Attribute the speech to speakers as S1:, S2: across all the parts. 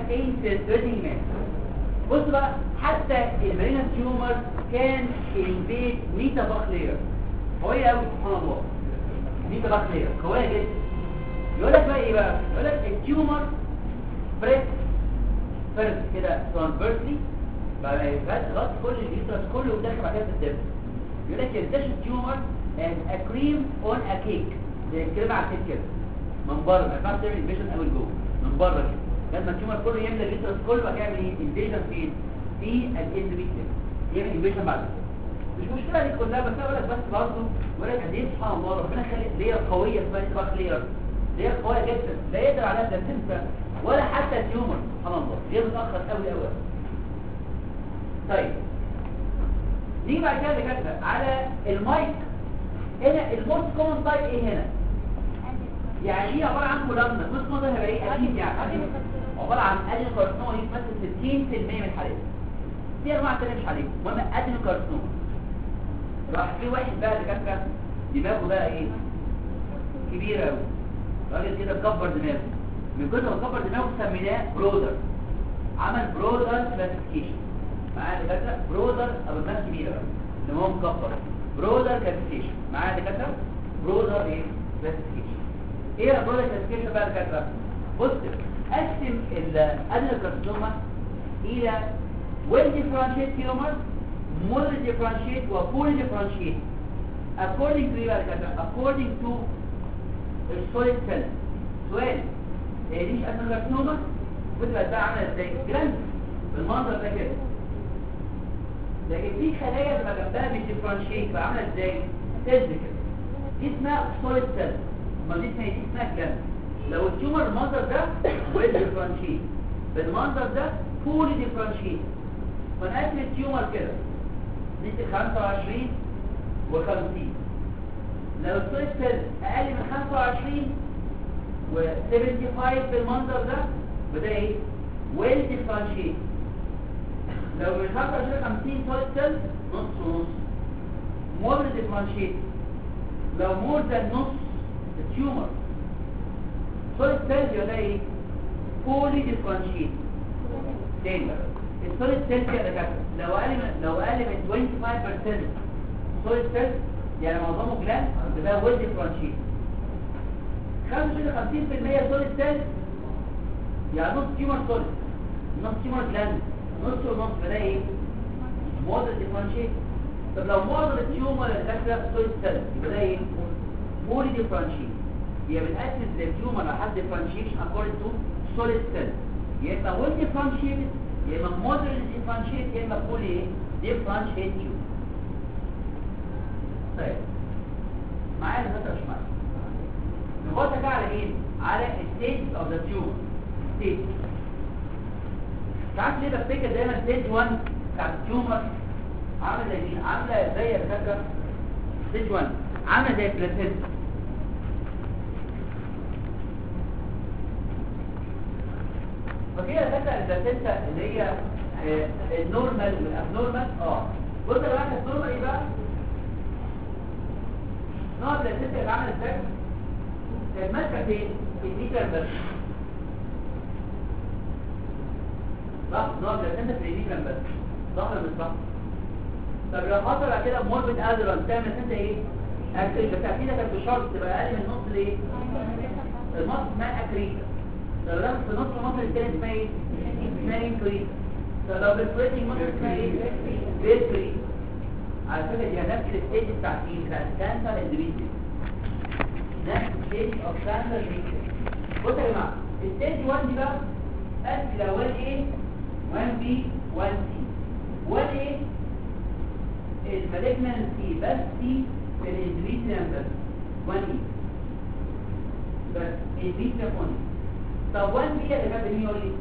S1: infiltrating mass بص بقى حتى المارينا تيومر كان البيت ميتا باكلير قوية قوي سبحان الله ميتا باكلير قوية جدا يقول لك بقى ايه بقى يقول لك التيومر بريس فرد كده ترانسفيرسلي بقى غطي كل اليوترس كله وداخل بعد كده في الدم يقول لك يرتش التيومر as a cream on a cake زي الكريمه على الكيك كده من بره ما ينفعش تعمل انفيجن قوي جوه من بره كده لما التيومر كله يملى اليوترس كله بقى يعمل ايه انفيجن فين في الاندوميتريوم يعمل انفيجن بعد كده مش مشكله دي كلها بس اقول لك بس برضه بقول لك قد ايه سبحان الله ربنا خلق لير قويه اسمها انتباه لير لير قويه جدا لا يقدر عليها لا تنسى ولا حتى التيومر سبحان الله ليه متاخر قوي قوي طيب نيجي بعد كده لكده على المايك هنا الموست كومن تايب ايه هنا يعني هي عباره عن كولامنا الموست كومن تايب هيبقى ايه اكيد يعني عباره عن ادين كارسنوما يمثل 60% من الحالات في انواع تانية مش عليكم المهم ادين كارسنوما راح في واحد بقى اللي كان دماغه بقى ايه كبيره قوي راجل كده مكبر دماغه من كتر ما كبر دماغه سميناه برودر عمل برودر كلاسيفيكيشن معايا دكاتره برودر ابو دماغ كبيره بقى اللي هو مكبر برودر كلاسيفيكيشن معايا دكاتره برودر ايه كلاسيفيكيشن ايه البرودر كلاسيفيكيشن بقى دكاتره بص قسم الادنوكارسينوما الى ويل ديفرنشيت تيومر مودر ديفرنشيت وبول ديفرنشيت according to ايه بقى دكاتره according to السوليد سيل سؤال هي دي ادنوكارسينوما بتبقى بقى عامله ازاي جراند بالمنظر ده كده لكن في خلايا بتبقى جنبها مش ديفرنشيت بقى عامله ازاي سيلز كده دي اسمها سوليد سيل امال دي اسمها ايه دي اسمها جلاند لو التيومر المنظر ده ويل ديفرنشيت بالمنظر ده فولي ديفرنشيت فنقسم التيومر كده نسبة 25 و50 لو السوليد سيل اقل من 25 و75 بالمنظر ده بدا ايه ويل ديفرنشيت لو من 25 50 سوليد سيل نص ونص مور ديفرنشيت لو مور ذان نص التيومر سوليد سيل يبقى ايه فولي ديفرنشيت تاني السوليد سيل كده كده لو اقل من لو اقل من 25% سوليد سيل يعني معظمه جلاند ده ويل ديفرنشيت 25 50% سوليد سيل يعني نص تيومر سوليد نص تيومر جلاند نص ونص ده ايه موديل ديفرنشيت طب لو معظم التيومر اللي داخله سوليد سيل يبقى ده ايه بولي ديفرنشيت هي بتأسس للتيومر على حد ديفرنشيشن according to solid cell يا اما ويل ديفرنشيت يا اما موديل ديفرنشيت يا اما بولي ايه ديفرنشيت تيومر طيب معايا الفترة مش معايا نبص بقى على مين على الستيج اوف ذا تيومر ستيج تعرف ليه بفتكر دايما ستيج 1 بتاع التيومر عامله زي مين عامله زي الفكره ستيج 1 عامله زي البلاسينتا فكده الفكره البلاسينتا اللي هي آه، النورمال والابنورمال اه بص يا جماعه النورمال ايه بقى نوع البلاسينتا اللي عامله ازاي كانت ماسكه فين في الميتر بس صح نوع البلاسينتا في الميتر بس صح ولا مش صح طب لو حصل على كده موربيد ادران تعمل انت ايه اكل بس اكيد كانت بشرط تبقى اقل من نص ليه المصل اسمها اكريتا لو لو في نص المصل الثاني اسمها ايه اسمها انكريتا طب لو بالفريتنج مصل اسمها ايه بيتري على فكره دي نفس الستيج بتاعت ايه بتاعت كانسر اندوميتريوم نفس الستيج اوف كانسر اندوميتريوم بصوا يا جماعه الستيج 1 دي بقى قسم الاول ايه 1 بي 1 سي 1 ايه المالجنسي بس في الاندوميتريوم بس 1 ايه بس الاندوميتريوم 1 طب 1 بي اللي جاب مين يقول لي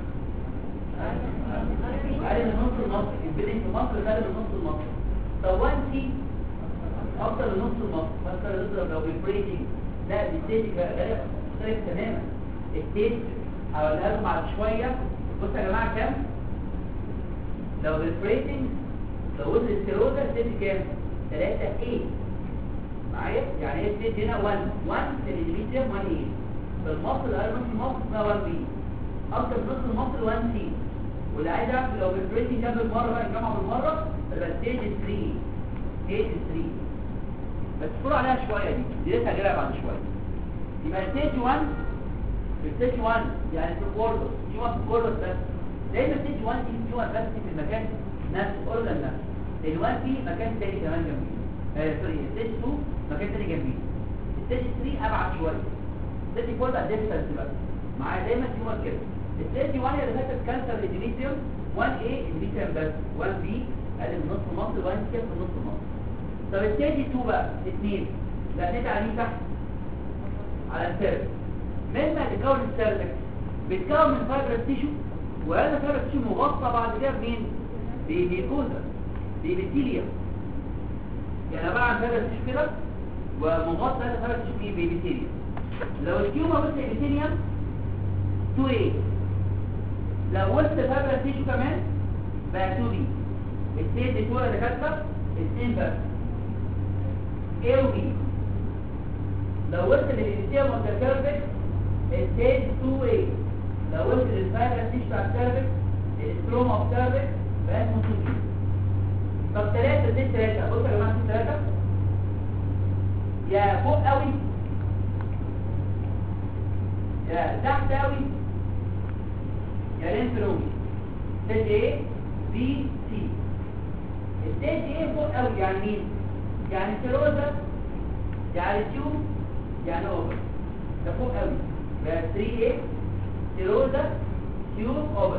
S1: اقل من نص المصر البيلنج في مصر اقل من نص المصر طب 1 سي اكتر من نص المصر فاكر نضرب لو بالبريدنج لا دي ستيج غالبا مختلف تماما الستيج هقولها لكم بعد شويه بصوا يا جماعه كام لو بالبريدنج لو وصل السيروزا ستيج كام 3 ايه معايا يعني هي ستيج هنا 1 1 في الاندوميتريوم 1 ايه في المصل اقل من نص المصر اسمها 1 بي اكتر من نص المصري 1 سي واللي عايز يعرف لو بالبريتنج جاب بالمره بقى الجامعه بالمره يبقى ستيج 3 ستيج 3 بس فور عليها شويه دي دي لسه هجيلها بعد شويه يبقى ستيج 1 ستيج 1 يعني في الكوربس في 1 في الكوربس بس دايما ستيج 1 دي في 1 بس في المكان نفس الاورجن نفسه ال 1 في مكان تاني كمان جنبيه آه سوري ستيج 2 مكان تاني جنبيه ستيج 3 ابعد شويه ستيج 4 بقى ديستنس بقى معايا دايما في 1 كده ستيج 1 اللي فاتت كانسر الاندوميتريوم 1 a اندوميتريوم بس 1 b اقل من نص مصر 1 c في نص مصر طب ستيج 2 بقى 2 لا نرجع عليه تحت على السيرفس مما تكون السيرفكس بيتكون من فايبرس تيشو وهذا فايبرس تيشو مغطى بعد كده بمين؟ بميكوزا بإبيثيليوم يعني عبارة عن فايبرس تيشو كده ومغطى هذا فايبرس تيشو بإبيثيليوم لو التيومر بص إبيثيليوم 2A لو وصل فايبرس تيشو كمان بقى 2B الستيج 2 اللي كاتبه اثنين بس A و B لو وصل للإبيثيليوم والتكرفك الستيج 2A لو وصل للفايبرس تيشو بتاع السيرفكس الستروما اوف سيرفكس بقى اسمه 2B طب ثلاثة دي ثلاثة بصوا يا جماعة دي ثلاثة يا فوق قوي يا تحت قوي يا لينف نود ستيج A B C ستيج A فوق قوي يعني مين؟ يعني سيروزا يعني تيوب يعني اوفر ده فوق قوي ده 3A سيروزا تيوب اوفر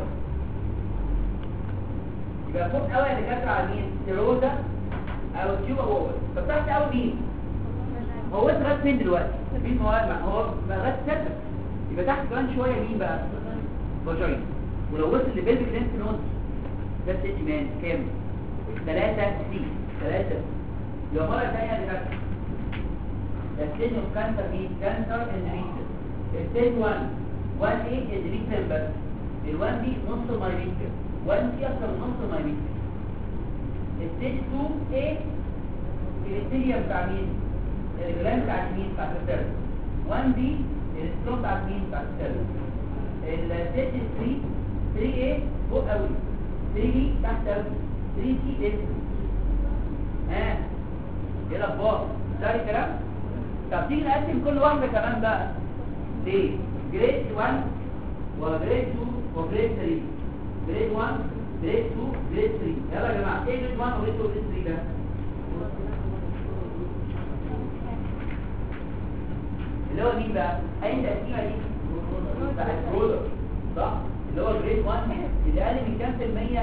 S1: يبقى فوق قوي اللي كاتب على مين؟ سيروزا او تيوب او اوفر طب تحت قوي مين؟ هو وصل لغايه فين دلوقتي؟ مين هو هو بقى لغايه سيرفكس يبقى تحت كمان شويه مين بقى؟ فاجين ولو وصل لبيلفيك لينف نود ده ست مان كام 3 سي 3 لو مره ثانيه اللي فاتت ده ستيج اوف كانسر مين كانسر اندريتس ستيج 1 1 اي اندريتس بس ال 1 بي نص المايليتر 1 سي اكتر من نص المايليتر ستيج 2 اي الابيثيليوم بتاع مين الجلاند بتاع مين بتاع السيرفس 1 بي الستروم بتاع مين بتاع السيرفس الستيج 3 3A فوق قوي 3B تحت قوي 3C اس ها ايه الاخبار ده الكلام طب تيجي نقسم كل واحده كمان بقى ليه جريد 1 وجريد 2 وجريد 3 جريد 1 جريد 2 جريد 3 يلا يا جماعه ايه جريد 1 وجريد 2 وجريد 3 ده اللي هو مين بقى اي تقسيمه دي بتاع البرودكت صح اللي هو جريد 1 اللي اقل من كام في المية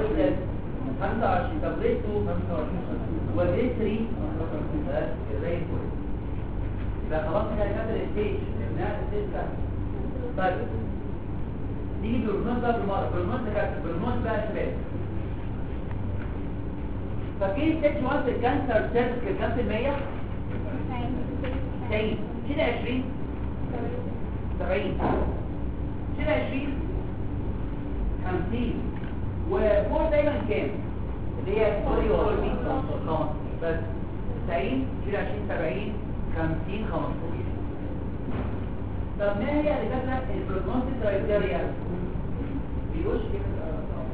S1: 25 طب جريد 2 وجريد 3 زي الفل يبقى خلاص كده كده الستيج انها الستيج بتاعتها طيب نيجي بالهرمون بقى بالمره بالهرمون ده كده بالهرمون بقى يا شباب فاكرين ستيج 1 الكانسر سيرفيس كام في المية؟ 90 كده 20 70 كده 20 50 وفوق دايما كام اللي هي سوري وفوق مين 15 بس 90 كده 20 70 50 15 طب ما هي اللي كانت البروجنوستيك كرايتيريا بيقولش كده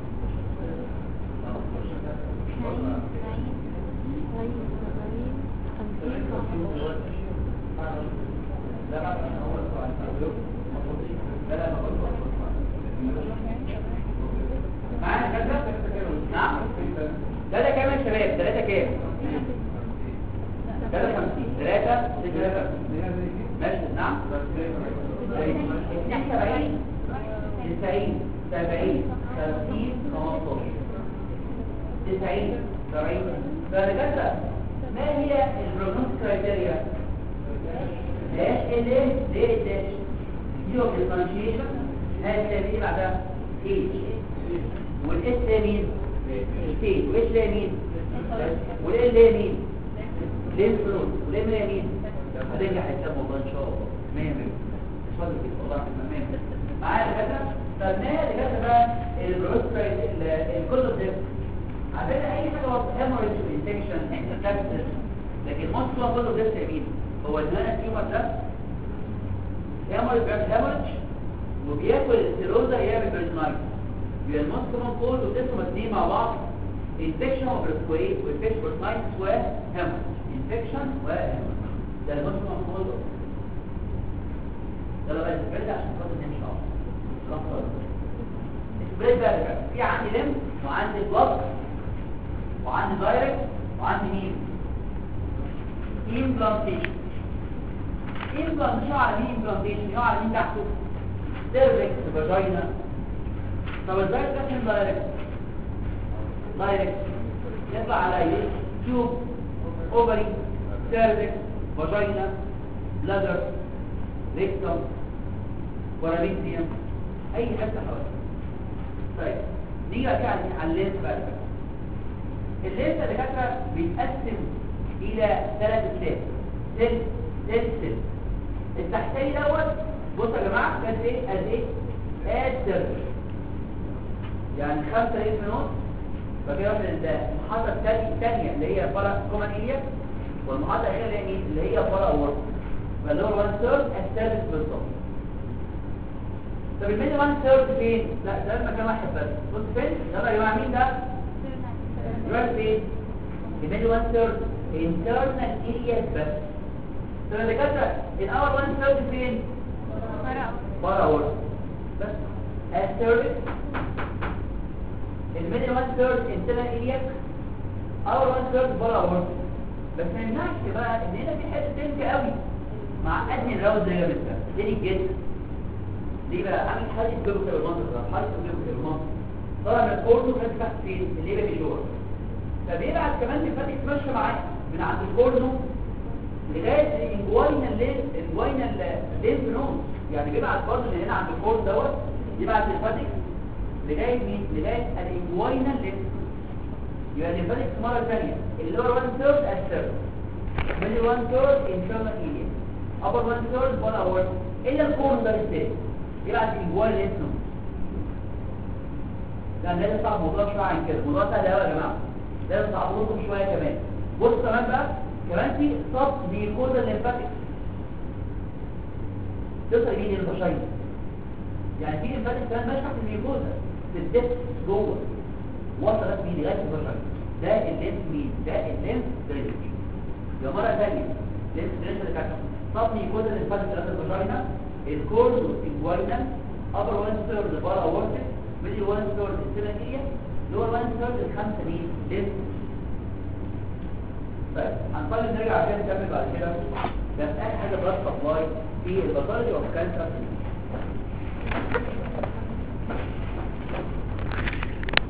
S1: لا لا لا لا معانا كذا نعم لا ده كام يا شباب ثلاثة كام ثلاثة خمسين ثلاثة ثلاثة ماشي نعم سبعين تسعين سبعين خمسين خمسطاشر تسعين سبعين فلكذا ما هي البروجنوستيك كرايتيريا؟ داش ال ليه داش دي اوف ديفرنشيشن هذا اللي بعدها ايج والاس ده مين ستيج والاس ده مين والال ده مين لينف نود والام ده مين هتنجح الكتاب والله ان شاء الله 100 100 اتفضل كده والله 100 معايا كده طب ما هي اللي بقى البروستريت الكل ده عشان اي حاجه وقت هيموريج انفكشن انفكشن لكن مصر هو كله ده مين هو ان انا التيومر ده هيموريج بيعمل هيموريج وبياكل السيروزا يعمل بريتونايتس يبقى الموست كومن كوز وتسمى الاثنين مع بعض انفكشن وبريتويت وانفكشن بريتونايتس وهيموريج انفكشن وهيموريج ده الموست كومن كوز ده لو بس كده عشان خاطر نمشي اه السبريد بقى بقى. في عندي لم وعندي بلس وعندي دايركت وعندي مين implantation implant شو على مين implantation شو على مين تحته cervix vagina طب ازاي تكون دايركت دايركت يطلع على ايه تيوب اوفري cervix vagina bladder rectum ورالينتيوم اي حته حوالي طيب نيجي بقى كده على اللينس بقى اللينس اللي كاتبه بيتقسم الى ثلاث سلات سل سل سل التحتاني دوت بصوا يا جماعه كانت ايه قد ايه قد يعني خمسة ايه في نص فكده واحد المحاضره الثانيه الثانيه اللي هي فرق كومن ايليا والمحاضره الاخيره اللي هي مين اللي هي فرق وورد فاللي هو 1 ثيرد الثالث بالظبط طب الميني 1 ثيرد فين لا ده مكان واحد بس بص فين يلا يا جماعه مين ده يروح فين الميني 1 ثيرد internal areas بس طب اللي كاتبه الاول 1 ثيرد فين بره ورا بس الثيرد الميدل 1 ثيرد internal areas اول 1 ثيرد بره ورا بس ما يمنعش بقى ان هنا في حته تنك قوي مع ادني الراوند ده جامد ده تاني جدا ليه بقى عامل حاجه تجيبه كده المنطق ده حاجه تجيبه كده المنطق طالع من الكورنو كده تحت فين اللي هي بيجور فبيبعت كمان الفاتح يتمشى معاه من عند الكورنو لغايه الانجوينا الليل الانجوينا الليل نود يعني بيبعت برضه من هنا عند الكورن دوت يبعت الفاتح لغايه مين لغايه الانجوينا الليل يبقى الفاتح مره ثانيه اللي هو 1 ثيرد الثيرد من 1 ثيرد انترنال ايليا upper 1 ثيرد ولا اور الا الكورن ده بالذات يبعت الانجوينا الليل نود لان لازم صعب الموضوع شويه عن كده الموضوع سهل قوي يا جماعه لازم تعبوا لكم شويه كمان بص كمان بقى كمان في صب بيكوزا الليمفاتيك تصل مين البشري يعني في ليمفاتيك كمان ماشي تحت الميوكوزا في الدفت جوه وصلت مين لغايه البشري ده الليمف مين ده الليمف درينج يا مره ثانيه ليمف درينج اللي كانت صب ميوكوزا الليمفاتيك لغايه البشري الكورد والسيجوينال upper one third بارا aortic middle one third السيلانية lower one third الخمسة دي ليمف طيب هنطلب نرجع عشان نكمل بعد كده بس اخر حاجه بلاد سبلاي في الباثولوجي اوف كانسر